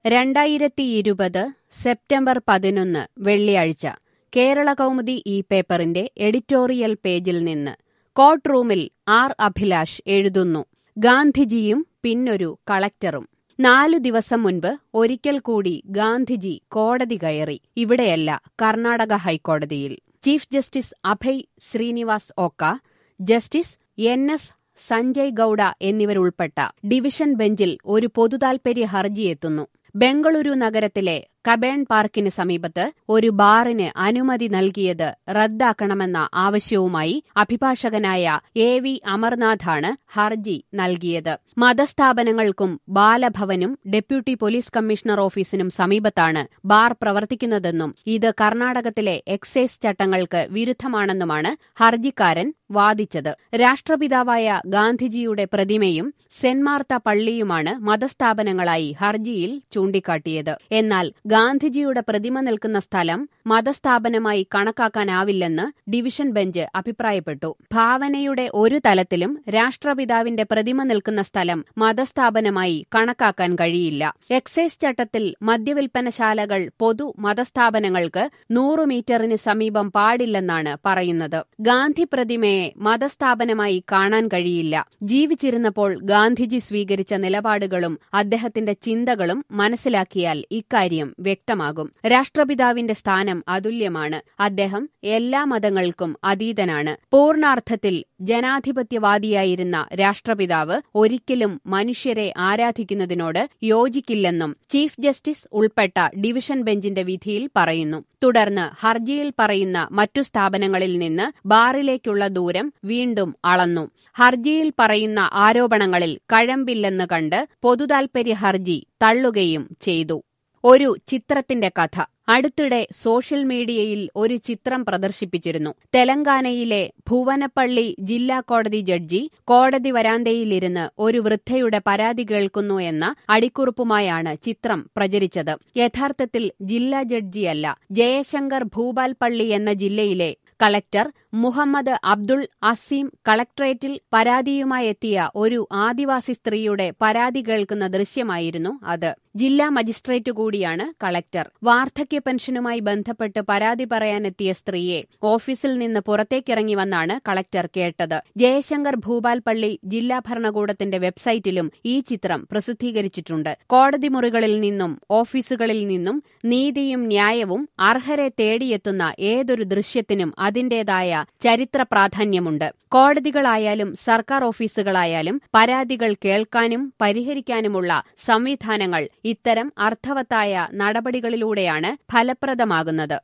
രണ്ടായിരത്തി ഇരുപത് സെപ്റ്റംബർ പതിനൊന്ന് വെള്ളിയാഴ്ച കേരള കൗമുദി ഈ പേപ്പറിന്റെ എഡിറ്റോറിയൽ പേജിൽ നിന്ന് കോർട്ട് റൂമിൽ ആർ അഭിലാഷ് എഴുതുന്നു ഗാന്ധിജിയും പിന്നൊരു കളക്ടറും നാലു ദിവസം മുൻപ് ഒരിക്കൽ കൂടി ഗാന്ധിജി കോടതി കയറി ഇവിടെയല്ല കർണാടക ഹൈക്കോടതിയിൽ chief justice Abhay Srinivas Oka justice N S Sanjay Gowda എന്നിവരുൾപ്പെട്ട ഡിവിഷൻ ബെഞ്ചിൽ ഒരു പൊതുതാൽപര്യ ഹർജിയെത്തുന്നു ബംഗളൂരു നഗരത്തിലെ കബേൺ പാർക്കിന് സമീപത്ത് ഒരു ബാറിന് അനുമതി നൽകിയത് റദ്ദാക്കണമെന്ന ആവശ്യവുമായി അഭിഭാഷകനായ എ വി അമർനാഥാണ് ഹർജി നൽകിയത് മതസ്ഥാപനങ്ങൾക്കും ബാലഭവനും ഡെപ്യൂട്ടി പോലീസ് കമ്മീഷണർ ഓഫീസിനും സമീപത്താണ് ബാർ പ്രവർത്തിക്കുന്നതെന്നും ഇത് കർണാടകത്തിലെ എക്സൈസ് ചട്ടങ്ങൾക്ക് വിരുദ്ധമാണെന്നുമാണ് ഹർജിക്കാരൻ വാദിച്ചത് രാഷ്ട്രപിതാവായ ഗാന്ധിജിയുടെ പ്രതിമയും സെന്റ് മാർത്ത പള്ളിയുമാണ് മതസ്ഥാപനങ്ങളായി ഹർജിയിൽ ചൂണ്ടിക്കാട്ടിയത് എന്നാൽ ഗാന്ധിജിയുടെ പ്രതിമ നിൽക്കുന്ന സ്ഥലം മതസ്ഥാപനമായി കണക്കാക്കാനാവില്ലെന്ന് ഡിവിഷൻ ബെഞ്ച് അഭിപ്രായപ്പെട്ടു ഭാവനയുടെ ഒരു തലത്തിലും രാഷ്ട്രപിതാവിന്റെ പ്രതിമ നിൽക്കുന്ന സ്ഥലം മതസ്ഥാപനമായി കണക്കാക്കാൻ കഴിയില്ല എക്സൈസ് ചട്ടത്തിൽ മദ്യവിൽപ്പനശാലകൾ പൊതു മതസ്ഥാപനങ്ങൾക്ക് നൂറ് മീറ്ററിന് സമീപം പാടില്ലെന്നാണ് പറയുന്നത് ഗാന്ധി പ്രതിമയെ മതസ്ഥാപനമായി കാണാൻ കഴിയില്ല ജീവിച്ചിരുന്നപ്പോൾ ഗാന്ധിജി സ്വീകരിച്ച നിലപാടുകളും അദ്ദേഹത്തിന്റെ ചിന്തകളും മനസ്സിലാക്കിയാൽ ഇക്കാര്യം വ്യക്തമാകും രാഷ്ട്രപിതാവിന്റെ സ്ഥാനം അതുല്യമാണ് അദ്ദേഹം എല്ലാ മതങ്ങൾക്കും അതീതനാണ് പൂർണാർത്ഥത്തിൽ ജനാധിപത്യവാദിയായിരുന്ന രാഷ്ട്രപിതാവ് ഒരിക്കലും മനുഷ്യരെ ആരാധിക്കുന്നതിനോട് യോജിക്കില്ലെന്നും ചീഫ് ജസ്റ്റിസ് ഉൾപ്പെട്ട ഡിവിഷൻ ബെഞ്ചിന്റെ വിധിയിൽ പറയുന്നു തുടർന്ന് ഹർജിയിൽ പറയുന്ന മറ്റു സ്ഥാപനങ്ങളിൽ നിന്ന് ബാറിലേക്കുള്ള ദൂരം വീണ്ടും അളന്നു ഹർജിയിൽ പറയുന്ന ആരോപണങ്ങളിൽ കഴമ്പില്ലെന്ന് കണ്ട് പൊതുതാൽപര്യ ഹർജി തള്ളുകയും ചെയ്തു ഒരു ചിത്രത്തിന്റെ കഥ അടുത്തിടെ സോഷ്യൽ മീഡിയയിൽ ഒരു ചിത്രം പ്രദർശിപ്പിച്ചിരുന്നു തെലങ്കാനയിലെ ഭുവനപ്പള്ളി ജില്ലാ കോടതി ജഡ്ജി കോടതി വരാന്തയിലിരുന്ന് ഒരു വൃദ്ധയുടെ പരാതി കേൾക്കുന്നു എന്ന അടിക്കുറിപ്പുമായാണ് ചിത്രം പ്രചരിച്ചത് യഥാർത്ഥത്തിൽ ജില്ലാ ജഡ്ജിയല്ല ജയശങ്കർ ഭൂപാൽ പള്ളി എന്ന ജില്ലയിലെ കളക്ടർ മുഹമ്മദ് അബ്ദുൾ അസീം കളക്ടറേറ്റിൽ പരാതിയുമായി എത്തിയ ഒരു ആദിവാസി സ്ത്രീയുടെ പരാതി കേൾക്കുന്ന ദൃശ്യമായിരുന്നു അത് ജില്ലാ മജിസ്ട്രേറ്റ് കൂടിയാണ് കളക്ടർ വാർദ്ധക്യ പെൻഷനുമായി ബന്ധപ്പെട്ട് പരാതി പറയാനെത്തിയ സ്ത്രീയെ ഓഫീസിൽ നിന്ന് പുറത്തേക്കിറങ്ങി വന്നാണ് കളക്ടർ കേട്ടത് ജയശങ്കർ ഭൂപാൽ പള്ളി ജില്ലാ ഭരണകൂടത്തിന്റെ വെബ്സൈറ്റിലും ഈ ചിത്രം പ്രസിദ്ധീകരിച്ചിട്ടുണ്ട് കോടതി മുറികളിൽ നിന്നും ഓഫീസുകളിൽ നിന്നും നീതിയും ന്യായവും അർഹരെ തേടിയെത്തുന്ന ഏതൊരു ദൃശ്യത്തിനും അതിന്റേതായ ചരിത്ര പ്രാധാന്യമുണ്ട് കോടതികളായാലും സർക്കാർ ഓഫീസുകളായാലും പരാതികൾ കേൾക്കാനും പരിഹരിക്കാനുമുള്ള സംവിധാനങ്ങൾ ഇത്തരം അർത്ഥവത്തായ നടപടികളിലൂടെയാണ് ഫലപ്രദമാകുന്നത്